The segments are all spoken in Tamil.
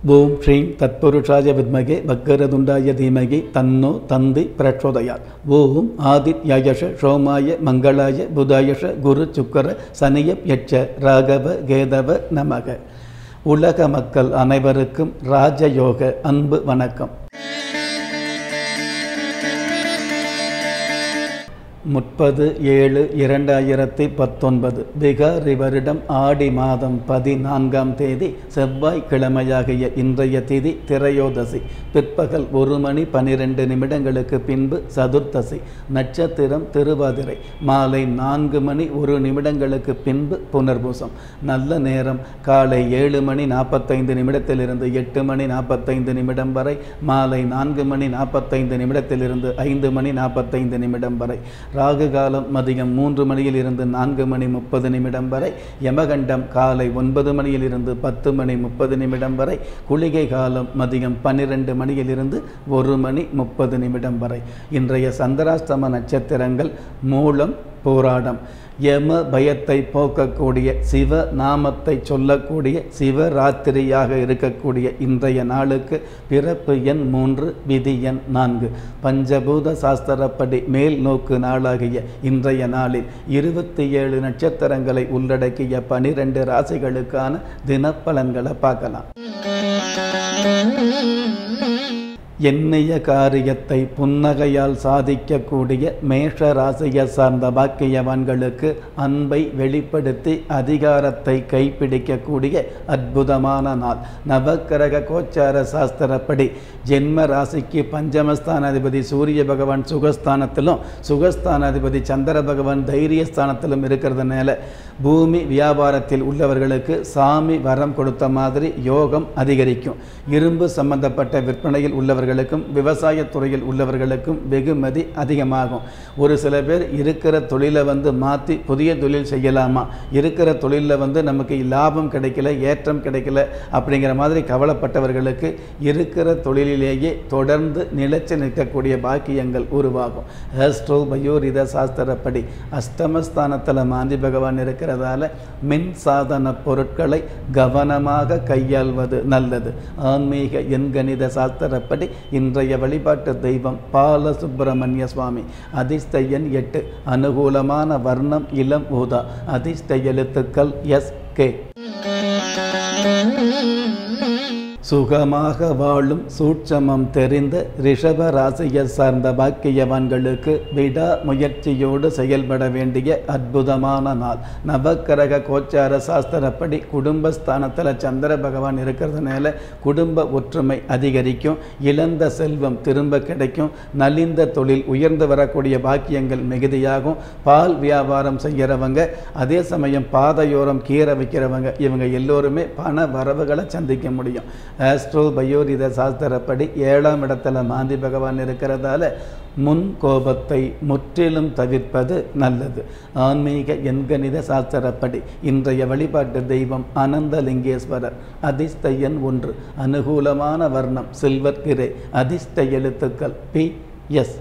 ஓம் ஸ்ரீம் தத்புருஷாய வித்மகே வக்கரதுண்டாய தீமகி தன்னோ தந்தி பிரச்சோதயாத் ஓம் ஆதித்யாயஷ சோமாய மங்களாய புதாயஷ குரு சுக்கர சனியப் யட்ச ராகவ கேதவ நமக உலக மக்கள் அனைவருக்கும் ராஜயோக அன்பு வணக்கம் முப்பது ஏழு இரண்டாயிரத்தி பத்தொன்பது பிகாரி வருடம் ஆடி மாதம் பதினான்காம் தேதி செவ்வாய்க்கிழமையாகிய இன்றைய திதி திரையோதசி பிற்பகல் ஒரு மணி பனிரெண்டு நிமிடங்களுக்கு பின்பு சதுர்த்தசி நட்சத்திரம் திருவாதிரை மாலை நான்கு மணி ஒரு நிமிடங்களுக்கு பின்பு புனர்பூசம் நல்ல நேரம் காலை ஏழு மணி நாற்பத்தைந்து நிமிடத்திலிருந்து எட்டு மணி நாற்பத்தைந்து நிமிடம் வரை மாலை நான்கு மணி நாற்பத்தைந்து நிமிடத்திலிருந்து ஐந்து மணி நாற்பத்தைந்து நிமிடம் வரை ராகு காலம் மதியம் மூன்று மணியில் இருந்து நான்கு மணி முப்பது நிமிடம் வரை யமகண்டம் காலை ஒன்பது மணியில் இருந்து பத்து மணி முப்பது நிமிடம் வரை குளிகை காலம் மதியம் பன்னிரெண்டு மணியிலிருந்து ஒரு மணி முப்பது நிமிடம் வரை இன்றைய சந்திராஷ்டம நட்சத்திரங்கள் மூலம் போராடம் யம பயத்தை போக்கக்கூடிய சிவ நாமத்தை சொல்லக்கூடிய சிவராத்திரியாக இருக்கக்கூடிய இன்றைய நாளுக்கு பிறப்பு எண் மூன்று விதி எண் நான்கு பஞ்சபூத சாஸ்திரப்படி மேல் நோக்கு நாளாகிய இன்றைய நாளில் இருபத்தி ஏழு நட்சத்திரங்களை உள்ளடக்கிய பனிரெண்டு ராசிகளுக்கான தினப்பலன்களை பார்க்கலாம் எண்ணிய காரியத்தை புன்னகையால் சாதிக்கக்கூடிய மேஷ ராசியை சார்ந்த பாக்கியவான்களுக்கு அன்பை வெளிப்படுத்தி அதிகாரத்தை கைப்பிடிக்கக்கூடிய அற்புதமான நாள் நவக்கிரக கோச்சார சாஸ்திரப்படி ஜென்ம ராசிக்கு பஞ்சமஸ்தானாதிபதி சூரிய பகவான் சுகஸ்தானத்திலும் சுகஸ்தானாதிபதி சந்திர பகவான் தைரியஸ்தானத்திலும் இருக்கிறதுனால பூமி வியாபாரத்தில் உள்ளவர்களுக்கு சாமி வரம் கொடுத்த மாதிரி யோகம் அதிகரிக்கும் இரும்பு சம்பந்தப்பட்ட விற்பனையில் உள்ளவர்கள் உள்ளவர்களுக்கும் விவசாயத்துறையில் உள்ளவர்களுக்கும் வெகுமதி அதிகமாகும் ஒரு சில பேர் இருக்கிற தொழிலை வந்து மாற்றி புதிய தொழில் செய்யலாமா இருக்கிற தொழிலில் வந்து நமக்கு லாபம் கிடைக்கல ஏற்றம் கிடைக்கல அப்படிங்கிற மாதிரி கவலைப்பட்டவர்களுக்கு இருக்கிற தொழிலிலேயே தொடர்ந்து நிலைச்சு நிற்கக்கூடிய பாக்கியங்கள் உருவாகும் ஆஸ்ட்ரோ பயோரித சாஸ்திரப்படி அஷ்டமஸ்தானத்தில் மாந்தி பகவான் இருக்கிறதால மின் சாதன பொருட்களை கவனமாக கையாள்வது நல்லது ஆன்மீக எண்கணித சாஸ்திரப்படி இன்றைய வழிபாட்டு தெய்வம் பால சுப்பிரமணிய சுவாமி அதிர்ஷ்ட எண் எட்டு அனுகூலமான வர்ணம் இளம் ஊதா அதிர்ஷ்ட எழுத்துக்கள் எஸ் கே சுகமாக வாழும் சூட்சமம் தெரிந்த ரிஷப ராசியை சார்ந்த பாக்கியவான்களுக்கு விடா முயற்சியோடு செயல்பட வேண்டிய அற்புதமான நாள் நவக்கிரக கோச்சார சாஸ்திரப்படி குடும்பஸ்தானத்தில் சந்திர பகவான் இருக்கிறதுனால குடும்ப ஒற்றுமை அதிகரிக்கும் இழந்த செல்வம் திரும்ப கிடைக்கும் நலிந்த தொழில் உயர்ந்து வரக்கூடிய பாக்கியங்கள் மிகுதியாகும் பால் வியாபாரம் செய்கிறவங்க அதே சமயம் பாதையோரம் கீரை வைக்கிறவங்க இவங்க எல்லோருமே பண வரவுகளை சந்திக்க முடியும் ஆஸ்ட்ரோ பயோரித சாஸ்திரப்படி ஏழாம் இடத்துல மாந்தி பகவான் இருக்கிறதால முன் கோபத்தை முற்றிலும் தவிர்ப்பது நல்லது ஆன்மீக எண்கணித சாஸ்திரப்படி இன்றைய வழிபாட்டு தெய்வம் அனந்தலிங்கேஸ்வரர் அதிர்ஷ்ட எண் ஒன்று அனுகூலமான வர்ணம் சில்வர் கிரே அதிர்ஷ்ட எழுத்துக்கள் பி எஸ்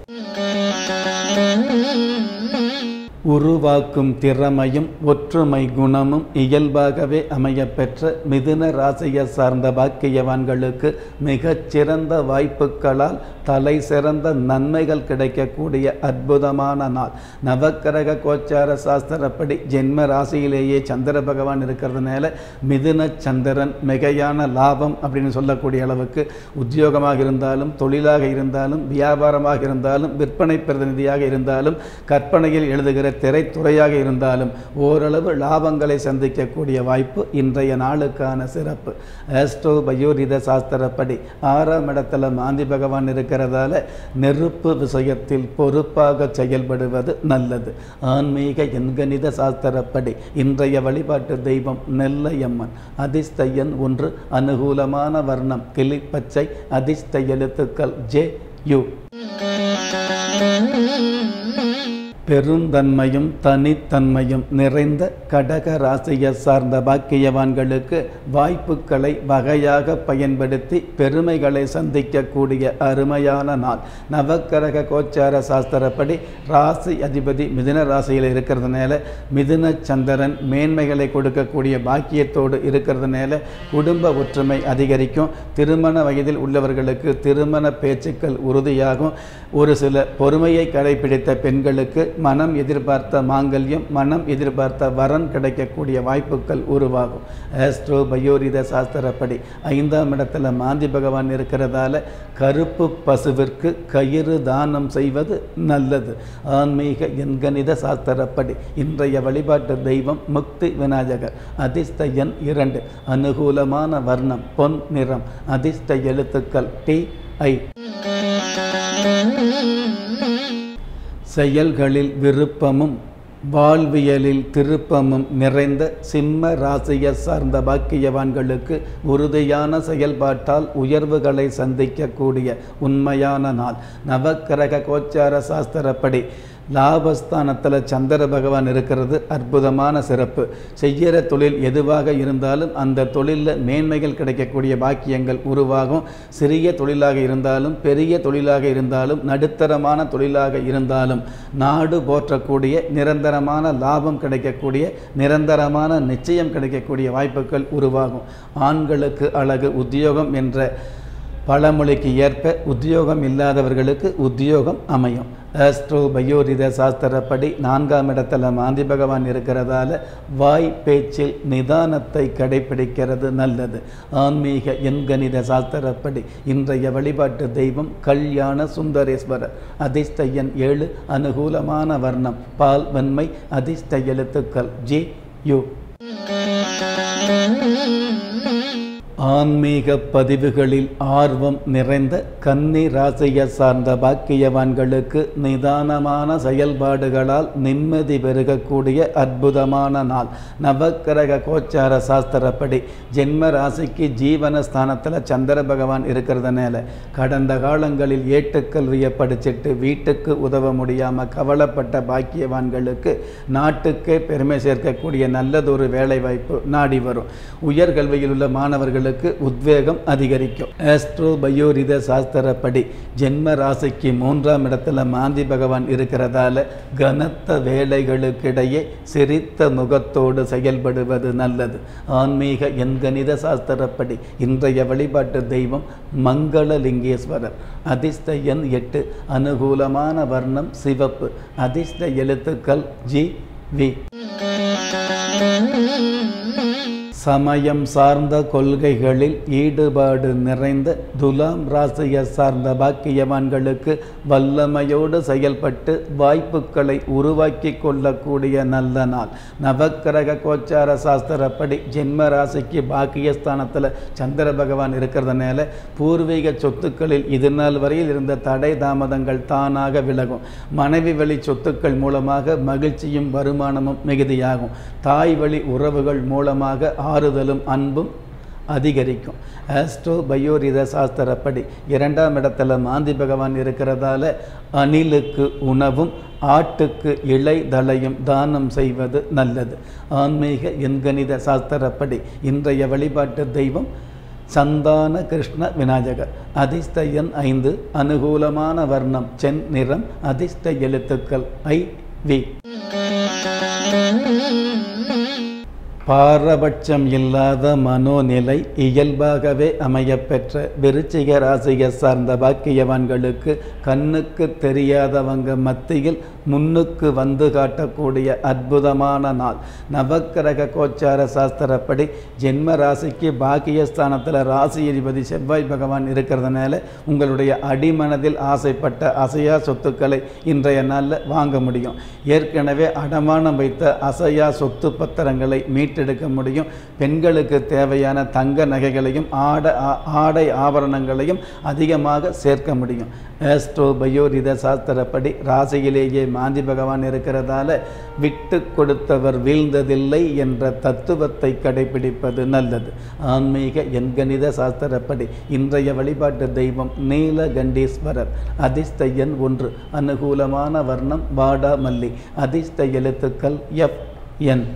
உருவாக்கும் திறமையும் ஒற்றுமை குணமும் இயல்பாகவே அமையப்பெற்ற மிதுன ராசியை சார்ந்த பாக்கியவான்களுக்கு மிகச்சிறந்த வாய்ப்புகளால் தலை சிறந்த நன்மைகள் கிடைக்கக்கூடிய அற்புதமான நாள் நவக்கிரக கோச்சார சாஸ்திரப்படி ஜென்ம ராசியிலேயே சந்திர பகவான் இருக்கிறதுனால மிதுன சந்திரன் மிகையான லாபம் அப்படின்னு சொல்லக்கூடிய அளவுக்கு உத்தியோகமாக இருந்தாலும் தொழிலாக இருந்தாலும் வியாபாரமாக இருந்தாலும் விற்பனை பிரதிநிதியாக இருந்தாலும் கற்பனையில் எழுதுகிற திரைத்துறையாக இருந்தாலும் ஓரளவு லாபங்களை சந்திக்கக்கூடிய வாய்ப்பு இன்றைய நாளுக்கான சிறப்பு ஆஸ்ட்ரோ பயோரித சாஸ்திரப்படி ஆறாம் இடத்துல மாந்தி பகவான் இருக்கிறதால நெருப்பு விஷயத்தில் பொறுப்பாக செயல்படுவது நல்லது ஆன்மீக எண்கணித சாஸ்திரப்படி இன்றைய வழிபாட்டு தெய்வம் நெல்லையம்மன் அதிர்ஷ்ட எண் ஒன்று அனுகூலமான வர்ணம் கிளிப்பச்சை அதிர்ஷ்ட எழுத்துக்கள் ஜே யு பெருந்தன்மையும் தனித்தன்மையும் நிறைந்த கடக ராசியை சார்ந்த பாக்கியவான்களுக்கு வாய்ப்புகளை வகையாக பயன்படுத்தி பெருமைகளை சந்திக்கக்கூடிய அருமையான நாள் நவக்கரக கோச்சார சாஸ்திரப்படி ராசி அதிபதி மிதுன ராசியில் இருக்கிறதுனால மிதுன சந்திரன் மேன்மைகளை கொடுக்கக்கூடிய பாக்கியத்தோடு இருக்கிறதுனால குடும்ப ஒற்றுமை அதிகரிக்கும் திருமண வயதில் உள்ளவர்களுக்கு திருமண பேச்சுக்கள் உறுதியாகும் ஒரு சில பொறுமையை கடைபிடித்த பெண்களுக்கு மனம் எதிர்பார்த்த மாங்கல்யம் மனம் எதிர்பார்த்த வரன் கிடைக்கக்கூடிய வாய்ப்புகள் உருவாகும் ஆஸ்ட்ரோ பயோரித சாஸ்திரப்படி ஐந்தாம் இடத்துல மாந்தி பகவான் இருக்கிறதால கருப்பு பசுவிற்கு கயிறு தானம் செய்வது நல்லது ஆன்மீக எண்கணித சாஸ்திரப்படி இன்றைய வழிபாட்டு தெய்வம் முக்தி விநாயகர் அதிர்ஷ்ட எண் இரண்டு அனுகூலமான வர்ணம் பொன் நிறம் அதிர்ஷ்ட எழுத்துக்கள் டி ஐ செயல்களில் விருப்பமும் வாழ்வியலில் திருப்பமும் நிறைந்த சிம்ம ராசியை சார்ந்த பாக்கியவான்களுக்கு உறுதியான செயல்பாட்டால் உயர்வுகளை சந்திக்கக்கூடிய உண்மையான நாள் நவக்கிரக கோச்சார சாஸ்திரப்படி லாபஸ்தானத்தில் சந்திர பகவான் இருக்கிறது அற்புதமான சிறப்பு செய்கிற தொழில் எதுவாக இருந்தாலும் அந்த தொழிலில் மேன்மைகள் கிடைக்கக்கூடிய பாக்கியங்கள் உருவாகும் சிறிய தொழிலாக இருந்தாலும் பெரிய தொழிலாக இருந்தாலும் நடுத்தரமான தொழிலாக இருந்தாலும் நாடு போற்றக்கூடிய நிரந்தரமான லாபம் கிடைக்கக்கூடிய நிரந்தரமான நிச்சயம் கிடைக்கக்கூடிய வாய்ப்புகள் உருவாகும் ஆண்களுக்கு அழகு உத்தியோகம் என்ற பழமொழிக்கு ஏற்ப உத்தியோகம் இல்லாதவர்களுக்கு உத்தியோகம் அமையும் ஆஸ்ட்ரோ பயோரித சாஸ்திரப்படி நான்காம் இடத்துல மாந்தி பகவான் இருக்கிறதால வாய் பேச்சில் நிதானத்தை கடைபிடிக்கிறது நல்லது ஆன்மீக எண்கணித சாஸ்திரப்படி இன்றைய வழிபாட்டு தெய்வம் கல்யாண சுந்தரேஸ்வரர் அதிர்ஷ்ட எண் ஏழு அனுகூலமான வர்ணம் பால் வெண்மை அதிர்ஷ்ட எழுத்துக்கள் ஜி யு ஆன்மீக பதிவுகளில் ஆர்வம் நிறைந்த கன்னி ராசியை சார்ந்த பாக்கியவான்களுக்கு நிதானமான செயல்பாடுகளால் நிம்மதி பெருகக்கூடிய அற்புதமான நாள் நவக்கிரக கோச்சார சாஸ்திரப்படி ஜென்ம ராசிக்கு ஜீவன ஸ்தானத்தில் சந்திர பகவான் இருக்கிறதுனால கடந்த காலங்களில் ஏட்டுக்கல்வியை படிச்சுட்டு வீட்டுக்கு உதவ முடியாமல் கவலைப்பட்ட பாக்கியவான்களுக்கு நாட்டுக்கே பெருமை சேர்க்கக்கூடிய நல்லதொரு வேலைவாய்ப்பு நாடி வரும் உயர்கல்வியில் உள்ள மாணவர்களுக்கு உத்வேகம் அதிகரிக்கும் ஆஸ்ட்ரோ பயோரித சாஸ்திரப்படி ஜென்ம ராசிக்கு மூன்றாம் இடத்துல மாந்தி பகவான் இருக்கிறதால கனத்த வேலைகளுக்கிடையே சிரித்த முகத்தோடு செயல்படுவது நல்லது ஆன்மீக எண்கணித சாஸ்திரப்படி இன்றைய வழிபாட்டு தெய்வம் மங்களலிங்கேஸ்வரர் அதிர்ஷ்ட எண் எட்டு அனுகூலமான வர்ணம் சிவப்பு அதிர்ஷ்ட எழுத்துக்கள் ஜி வி சமயம் சார்ந்த கொள்கைகளில் ஈடுபாடு நிறைந்த துலாம் ராசியை சார்ந்த பாக்கியவான்களுக்கு வல்லமையோடு செயல்பட்டு வாய்ப்புகளை உருவாக்கி கொள்ளக்கூடிய நல்ல நாள் நவக்கிரக கோச்சார சாஸ்திரப்படி ஜென்ம ராசிக்கு பாக்கியஸ்தானத்தில் சந்திர பகவான் இருக்கிறதுனால பூர்வீக சொத்துக்களில் இது நாள் வரையில் இருந்த தடை தாமதங்கள் தானாக விலகும் மனைவி வழி சொத்துக்கள் மூலமாக மகிழ்ச்சியும் வருமானமும் மிகுதியாகும் தாய் வழி உறவுகள் மூலமாக ஆறுதலும் அன்பும் அதிகரிக்கும் ஆஸ்ட்ரோ பயோரித சாஸ்திரப்படி இரண்டாம் இடத்துல மாந்தி பகவான் இருக்கிறதால அணிலுக்கு உணவும் ஆட்டுக்கு இலை தளையும் தானம் செய்வது நல்லது ஆன்மீக எண்கணித சாஸ்திரப்படி இன்றைய வழிபாட்டு தெய்வம் சந்தான கிருஷ்ண விநாயகர் அதிர்ஷ்ட எண் ஐந்து அனுகூலமான வர்ணம் சென் நிறம் அதிர்ஷ்ட எழுத்துக்கள் ஐ வி பாரபட்சம் இல்லாத மனோநிலை இயல்பாகவே அமையப்பெற்ற விருச்சிக ராசியை சார்ந்த பாக்கியவான்களுக்கு கண்ணுக்கு தெரியாதவங்க மத்தியில் முன்னுக்கு வந்து காட்டக்கூடிய அற்புதமான நாள் நவக்கிரக கோச்சார சாஸ்திரப்படி ஜென்ம ராசிக்கு பாக்கியஸ்தானத்தில் ராசி அதிபதி செவ்வாய் பகவான் இருக்கிறதுனால உங்களுடைய அடிமனதில் ஆசைப்பட்ட அசையா சொத்துக்களை இன்றைய நாளில் வாங்க முடியும் ஏற்கனவே அடமானம் வைத்த அசையா சொத்து பத்திரங்களை மீட்டு மீட்டெடுக்க முடியும் பெண்களுக்கு தேவையான தங்க நகைகளையும் ஆட ஆ- ஆடை ஆபரணங்களையும் அதிகமாக சேர்க்க முடியும் ஆஸ்ட்ரோ பயோரித சாஸ்திரப்படி ராசியிலேயே மாந்தி பகவான் இருக்கிறதால விட்டு கொடுத்தவர் வீழ்ந்ததில்லை என்ற தத்துவத்தை கடைபிடிப்பது நல்லது ஆன்மீக எண்கணித சாஸ்திரப்படி இன்றைய வழிபாட்டு தெய்வம் நீலகண்டீஸ்வரர் அதிர்ஷ்ட எண் ஒன்று அனுகூலமான வர்ணம் வாடா மல்லி அதிர்ஷ்ட எழுத்துக்கள் எஃப் என்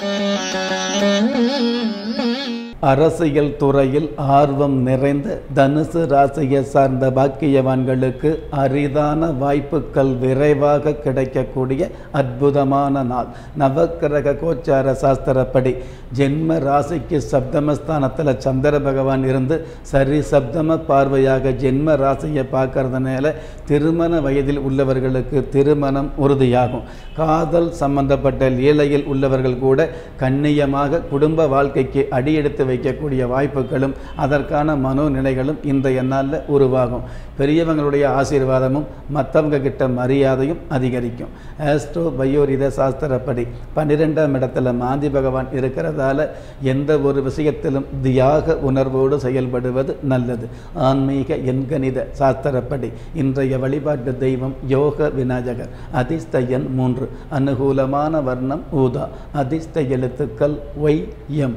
அரசியல் துறையில் ஆர்வம் நிறைந்த தனுசு ராசியை சார்ந்த பாக்கியவான்களுக்கு அரிதான வாய்ப்புகள் விரைவாக கிடைக்கக்கூடிய அற்புதமான நாள் நவக்கிரக கோச்சார சாஸ்திரப்படி ஜென்ம ராசிக்கு சப்தமஸ்தானத்தில் சந்திர பகவான் இருந்து சரி சப்தம பார்வையாக ஜென்ம ராசியை பார்க்கறதுனால திருமண வயதில் உள்ளவர்களுக்கு திருமணம் உறுதியாகும் காதல் சம்பந்தப்பட்ட லீலையில் உள்ளவர்கள் கூட கண்ணியமாக குடும்ப வாழ்க்கைக்கு அடியெடுத்து வைக்கக்கூடிய வாய்ப்புகளும் அதற்கான மனோநிலைகளும் இன்றைய நாளில் உருவாகும் பெரியவங்களுடைய ஆசீர்வாதமும் மற்றவங்க கிட்ட மரியாதையும் அதிகரிக்கும் ஆஸ்ட்ரோ பயோரித சாஸ்திரப்படி பன்னிரெண்டாம் இடத்துல மாந்தி பகவான் இருக்கிறதால எந்த ஒரு விஷயத்திலும் தியாக உணர்வோடு செயல்படுவது நல்லது ஆன்மீக எண்கணித சாஸ்திரப்படி இன்றைய வழிபாட்டு தெய்வம் யோக விநாயகர் அதிர்ஷ்ட எண் மூன்று அனுகூலமான வர்ணம் ஊதா அதிர்ஷ்ட எழுத்துக்கள் ஒய் எம்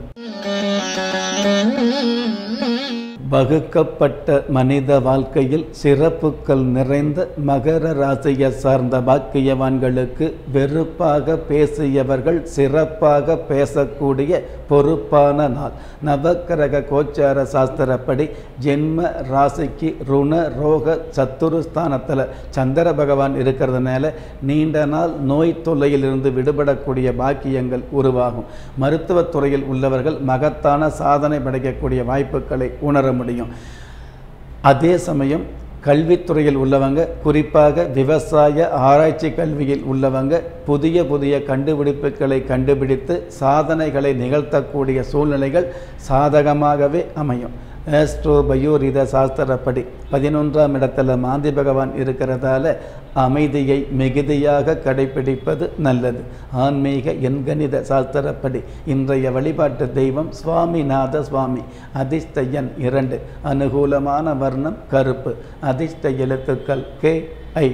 வகுக்கப்பட்ட மனித வாழ்க்கையில் சிறப்புகள் நிறைந்த மகர ராசியை சார்ந்த பாக்கியவான்களுக்கு வெறுப்பாக பேசியவர்கள் சிறப்பாக பேசக்கூடிய பொறுப்பான நாள் நவக்கிரக கோச்சார சாஸ்திரப்படி ஜென்ம ராசிக்கு ருண ரோக சத்துருஸ்தானத்தில் சந்திர பகவான் இருக்கிறதுனால நீண்ட நாள் நோய் தொல்லையிலிருந்து விடுபடக்கூடிய பாக்கியங்கள் உருவாகும் மருத்துவத் துறையில் உள்ளவர்கள் மகத்தான சாதனை படைக்கக்கூடிய வாய்ப்புகளை உணர முடியும் அதே சமயம் கல்வித்துறையில் உள்ளவங்க குறிப்பாக விவசாய ஆராய்ச்சி கல்வியில் உள்ளவங்க புதிய புதிய கண்டுபிடிப்புகளை கண்டுபிடித்து சாதனைகளை நிகழ்த்தக்கூடிய சூழ்நிலைகள் சாதகமாகவே அமையும் ஆஸ்ட்ரோ பயோரித சாஸ்திரப்படி பதினொன்றாம் இடத்துல மாந்தி பகவான் இருக்கிறதால அமைதியை மிகுதியாக கடைபிடிப்பது நல்லது ஆன்மீக எண்கணித சாஸ்திரப்படி இன்றைய வழிபாட்டு தெய்வம் சுவாமிநாத சுவாமி அதிர்ஷ்ட எண் இரண்டு அனுகூலமான வர்ணம் கருப்பு அதிர்ஷ்ட எழுத்துக்கள் கே ஐ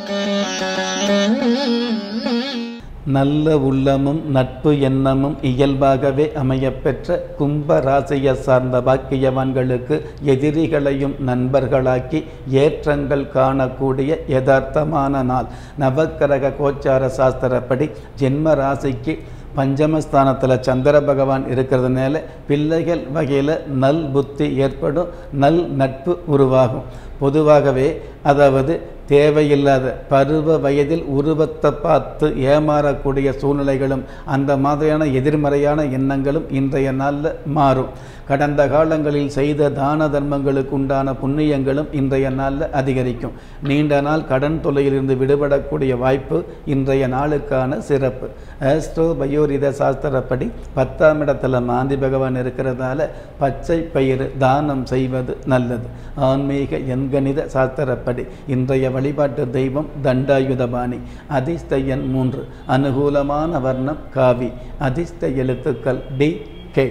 நல்ல உள்ளமும் நட்பு எண்ணமும் இயல்பாகவே அமையப்பெற்ற கும்ப ராசியை சார்ந்த பாக்கியவான்களுக்கு எதிரிகளையும் நண்பர்களாக்கி ஏற்றங்கள் காணக்கூடிய யதார்த்தமான நாள் நவக்கிரக கோச்சார சாஸ்திரப்படி ஜென்ம ராசிக்கு பஞ்சமஸ்தானத்தில் சந்திர பகவான் இருக்கிறதுனால பிள்ளைகள் வகையில் நல் புத்தி ஏற்படும் நல் நட்பு உருவாகும் பொதுவாகவே அதாவது தேவையில்லாத பருவ வயதில் உருவத்தை பார்த்து ஏமாறக்கூடிய சூழ்நிலைகளும் அந்த மாதிரியான எதிர்மறையான எண்ணங்களும் இன்றைய நாளில் மாறும் கடந்த காலங்களில் செய்த தான தர்மங்களுக்கு உண்டான புண்ணியங்களும் இன்றைய நாளில் அதிகரிக்கும் நீண்ட நாள் கடன் தொல்லையிலிருந்து விடுபடக்கூடிய வாய்ப்பு இன்றைய நாளுக்கான சிறப்பு ஆஸ்ட்ரோ பயோரித சாஸ்திரப்படி பத்தாம் இடத்துல மாந்தி பகவான் இருக்கிறதால பச்சை பயிறு தானம் செய்வது நல்லது ஆன்மீக எண்கணித சாஸ்திரப்படி இன்றைய வழிபாட்டு தெய்வம் தண்டாயுதபாணி அதிர்ஷ்ட எண் மூன்று அனுகூலமான வர்ணம் காவி அதிர்ஷ்ட எழுத்துக்கள் டி கே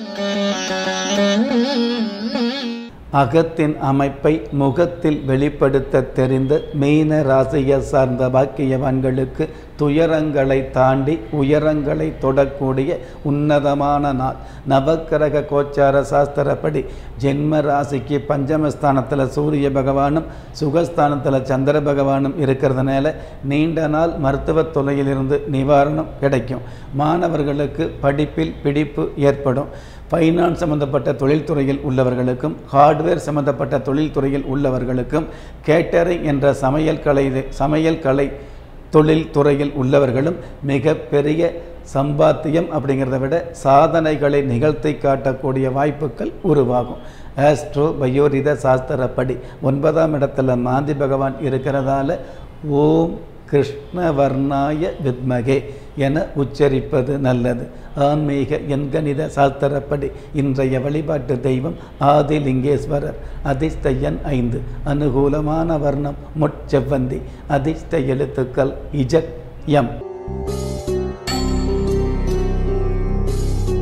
அகத்தின் அமைப்பை முகத்தில் வெளிப்படுத்த தெரிந்த மீன ராசியை சார்ந்த பாக்கியவான்களுக்கு துயரங்களை தாண்டி உயரங்களை தொடக்கூடிய உன்னதமான நாள் நவக்கிரக கோச்சார சாஸ்திரப்படி ஜென்ம ராசிக்கு பஞ்சமஸ்தானத்தில் சூரிய பகவானும் சுகஸ்தானத்தில் சந்திர பகவானும் இருக்கிறதுனால நீண்ட நாள் மருத்துவத் தொல்லையிலிருந்து நிவாரணம் கிடைக்கும் மாணவர்களுக்கு படிப்பில் பிடிப்பு ஏற்படும் ஃபைனான்ஸ் சம்மந்தப்பட்ட தொழில்துறையில் உள்ளவர்களுக்கும் ஹார்ட்வேர் சம்மந்தப்பட்ட தொழில்துறையில் உள்ளவர்களுக்கும் கேட்டரிங் என்ற சமையல் கலை சமையல் கலை தொழில் துறையில் உள்ளவர்களும் மிகப்பெரிய சம்பாத்தியம் அப்படிங்கிறத விட சாதனைகளை நிகழ்த்தி காட்டக்கூடிய வாய்ப்புகள் உருவாகும் ஆஸ்ட்ரோ பயோரித சாஸ்திரப்படி ஒன்பதாம் இடத்துல மாந்தி பகவான் இருக்கிறதால ஓம் கிருஷ்ணவர்ணாய வித்மகே என உச்சரிப்பது நல்லது ஆன்மீக எண்கணித சாஸ்திரப்படி இன்றைய வழிபாட்டு தெய்வம் ஆதிலிங்கேஸ்வரர் அதிர்ஷ்ட எண் ஐந்து அனுகூலமான வர்ணம் முட்செவ்வந்தி அதிர்ஷ்ட எழுத்துக்கள் இஜக் எம்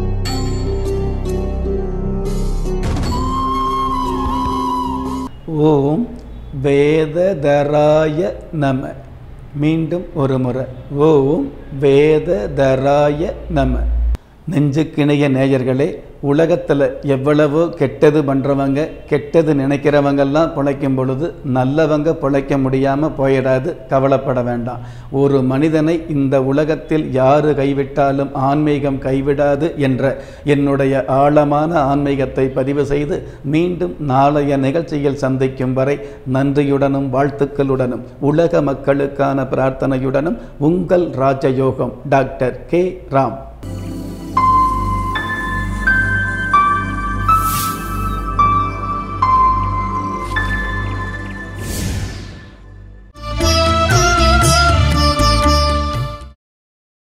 ஓம் வேததராய நம மீண்டும் ஒரு முறை ஓம் வேததராய நம நெஞ்சுக்கிணைய நேயர்களே உலகத்தில் எவ்வளவோ கெட்டது பண்ணுறவங்க கெட்டது நினைக்கிறவங்கெல்லாம் பிழைக்கும் பொழுது நல்லவங்க பிழைக்க முடியாமல் போயிடாது கவலைப்பட வேண்டாம் ஒரு மனிதனை இந்த உலகத்தில் யாரு கைவிட்டாலும் ஆன்மீகம் கைவிடாது என்ற என்னுடைய ஆழமான ஆன்மீகத்தை பதிவு செய்து மீண்டும் நாளைய நிகழ்ச்சியில் சந்திக்கும் வரை நன்றியுடனும் வாழ்த்துக்களுடனும் உலக மக்களுக்கான பிரார்த்தனையுடனும் உங்கள் ராஜயோகம் டாக்டர் கே ராம்